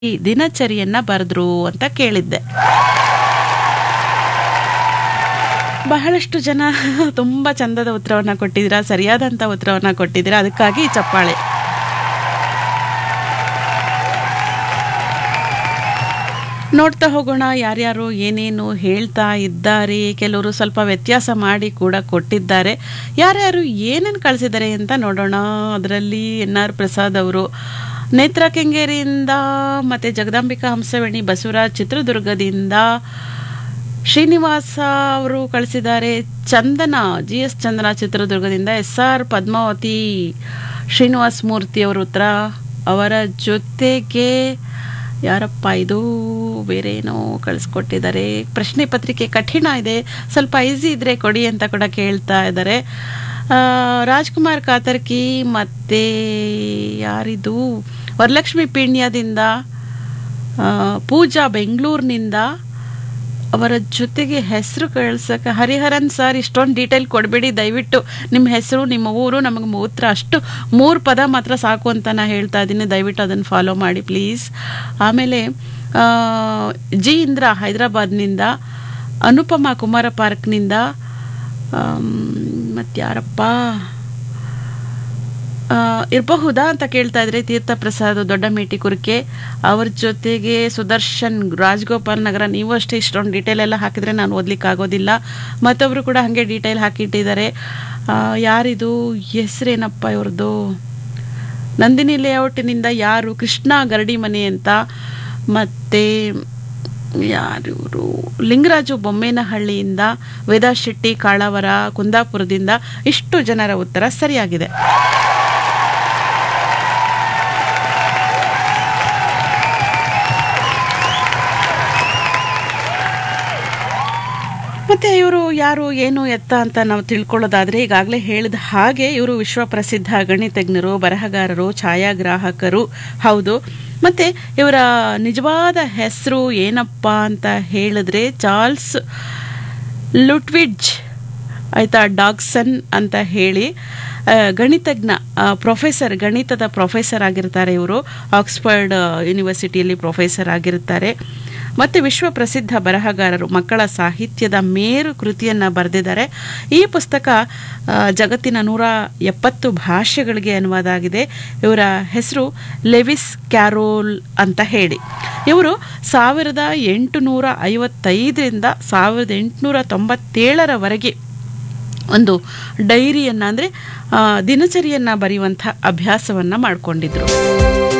ಈ ದಿನಚರಿಯನ್ನ ಬರೆದ್ರು ಅಂತ ಕೇಳಿದ್ದೆ ಬಹಳಷ್ಟು ಜನ ತುಂಬ ಚಂದದ ಉತ್ತರವನ್ನ ಕೊಟ್ಟಿದ್ದೀರಾ ಸರಿಯಾದಂಥ ಉತ್ತರವನ್ನ ಕೊಟ್ಟಿದ್ದೀರಾ ಅದಕ್ಕಾಗಿ ಈ ಚಪ್ಪಾಳೆ ನೋಡ್ತಾ ಹೋಗೋಣ ಯಾರ್ಯಾರು ಏನೇನು ಹೇಳ್ತಾ ಇದ್ದಾರೆ ಕೆಲವರು ಸ್ವಲ್ಪ ವ್ಯತ್ಯಾಸ ಮಾಡಿ ಕೂಡ ಕೊಟ್ಟಿದ್ದಾರೆ ಯಾರ್ಯಾರು ಏನೇನು ಕಳಿಸಿದ್ದಾರೆ ಅಂತ ನೋಡೋಣ ಅದರಲ್ಲಿ ಎನ್ ಆರ್ ಪ್ರಸಾದ್ ಅವರು ನೇತ್ರ ಕೆಂಗೇರಿಯಿಂದ ಮತ್ತು ಜಗದಾಂಬಿಕಾ ಹಂಸವೇಣಿ ಬಸವರಾಜ್ ಚಿತ್ರದುರ್ಗದಿಂದ ಶ್ರೀನಿವಾಸ ಅವರು ಕಳಿಸಿದ್ದಾರೆ ಚಂದನ ಜಿ ಎಸ್ ಚಂದನ ಚಿತ್ರದುರ್ಗದಿಂದ ಎಸ್ ಆರ್ ಪದ್ಮಾವತಿ ಶ್ರೀನಿವಾಸ್ ಮೂರ್ತಿ ಅವರ ಉತ್ತರ ಅವರ ಜೊತೆಗೆ ಯಾರಪ್ಪ ಇದು ಬೇರೆ ಏನೋ ಕಳಿಸ್ಕೊಟ್ಟಿದ್ದಾರೆ ಪ್ರಶ್ನೆ ಪತ್ರಿಕೆ ಕಠಿಣ ಇದೆ ಸ್ವಲ್ಪ ಈಸಿ ಇದ್ರೆ ಕೊಡಿ ಅಂತ ಕೂಡ ಕೇಳ್ತಾ ಇದ್ದಾರೆ ಆ, ರಾಜ್ಕುಮಾರ್ ಕಾತರ್ಕಿ ಮತ್ತೆ ಯಾರಿದು ವರಲಕ್ಷ್ಮಿ ಪೀಣ್ಯದಿಂದ ಆ, ಪೂಜಾ ಬೆಂಗಳೂರಿನಿಂದ ಅವರ ಜೊತೆಗೆ ಹೆಸರು ಕಳ್ಸಕ್ಕೆ ಹರಿಹರನ್ ಸರ್ ಇಷ್ಟೊಂದು ಡೀಟೇಲ್ ಕೊಡಬೇಡಿ ದಯವಿಟ್ಟು ನಿಮ್ಮ ಹೆಸರು ನಿಮ್ಮ ಊರು ನಮಗೆ ಉತ್ತರ ಅಷ್ಟು ಮೂರು ಪದ ಮಾತ್ರ ಸಾಕು ಅಂತ ನಾ ಹೇಳ್ತಾ ಇದ್ದೀನಿ ದಯವಿಟ್ಟು ಅದನ್ನು ಫಾಲೋ ಮಾಡಿ ಪ್ಲೀಸ್ ಆಮೇಲೆ ಆ, ಜಿ ಇಂದ್ರ ಹೈದರಾಬಾದ್ನಿಂದ ಅನುಪಮ ಕುಮಾರ ಪಾರ್ಕ್ನಿಂದ ಮತ್ತು ಯಾರಪ್ಪ ಆ, ಇರಬಹುದಾ ಅಂತ ಕೇಳ್ತಾ ಇದ್ರೆ ತೀರ್ಥ ಪ್ರಸಾದ್ ದೊಡ್ಡ ಮೇಟಿ ಕುರ್ಕೆ ಅವ್ರ ಜೊತೆಗೆ ಸುದರ್ಶನ್ ರಾಜಗೋಪಾಲ್ ನಗರ ನೀವು ಅಷ್ಟೇ ಇಷ್ಟೊಂದು ಡೀಟೇಲ್ ಎಲ್ಲ ಹಾಕಿದ್ರೆ ನಾನು ಓದ್ಲಿಕ್ಕೆ ಆಗೋದಿಲ್ಲ ಮತ್ತೊಬ್ರು ಕೂಡ ಹಾಗೆ ಡೀಟೇಲ್ ಹಾಕಿಟ್ಟಿದ್ದಾರೆ ಆ, ಯಾರಿದು ಹೆಸರೇನಪ್ಪ ಇವ್ರದ್ದು ನಂದಿನಿ ಲೇಔಟಿನಿಂದ ಯಾರು ಕೃಷ್ಣ ಗರಡಿ ಮನೆ ಅಂತ ಮತ್ತೆ ಯಾರಿವರು ಲಿಂಗರಾಜು ಬೊಮ್ಮೇನಹಳ್ಳಿಯಿಂದ ವೇದಾ ಶೆಟ್ಟಿ ಕಾಳಾವರ ಕುಂದಾಪುರದಿಂದ ಇಷ್ಟು ಜನರ ಉತ್ತರ ಸರಿಯಾಗಿದೆ ಮತ್ತೆ ಇವರು ಯಾರು ಏನು ಎತ್ತ ಅಂತ ನಾವು ತಿಳ್ಕೊಳ್ಳೋದಾದ್ರೆ ಈಗಾಗಲೇ ಹೇಳಿದ ಹಾಗೆ ಇವರು ವಿಶ್ವ ಪ್ರಸಿದ್ಧ ಗಣಿತಜ್ಞರು ಬರಹಗಾರರು ಛಾಯಾಗ್ರಾಹಕರು ಹೌದು ಮತ್ತೆ ಇವರ ನಿಜವಾದ ಹೆಸರು ಏನಪ್ಪ ಅಂತ ಹೇಳಿದ್ರೆ ಚಾರ್ಲ್ಸ್ ಲುಟ್ವಿಡ್ಜ್ ಆಯ್ತಾ ಡಾಗ್ಸನ್ ಅಂತ ಹೇಳಿ ಆ, ಗಣಿತಜ್ಞ ಆ, ಪ್ರೊಫೆಸರ್ ಗಣಿತದ ಪ್ರೊಫೆಸರ್ ಆಗಿರ್ತಾರೆ ಇವರು ಆಕ್ಸ್ಫರ್ಡ್ ಆ, ಯೂನಿವರ್ಸಿಟಿಯಲ್ಲಿ ಪ್ರೊಫೆಸರ್ ಆಗಿರ್ತಾರೆ ಮತ್ತು ವಿಶ್ವ ಪ್ರಸಿದ್ಧ ಬರಹಗಾರರು ಮಕ್ಕಳ ಸಾಹಿತ್ಯದ ಮೇರು ಕೃತಿಯನ್ನು ಬರೆದಿದ್ದಾರೆ ಈ ಪುಸ್ತಕ ಆ, ಜಗತ್ತಿನ ನೂರ ಎಪ್ಪತ್ತು ಭಾಷೆಗಳಿಗೆ ಅನುವಾದ ಆಗಿದೆ ಇವರ ಹೆಸರು ಲೆವಿಸ್ ಕ್ಯಾರೋಲ್ ಅಂತ ಹೇಳಿ ಇವರು ಸಾವಿರದ ಎಂಟುನೂರ ಐವತ್ತೈದರಿಂದ ಸಾವಿರದ ಎಂಟುನೂರ ತೊಂಬತ್ತೇಳರವರೆಗೆ ಒಂದು ಡೈರಿಯನ್ನು ಅಂದರೆ ದಿನಚರಿಯನ್ನು ಬರೆಯುವಂಥ ಅಭ್ಯಾಸವನ್ನು ಮಾಡಿಕೊಂಡಿದ್ರು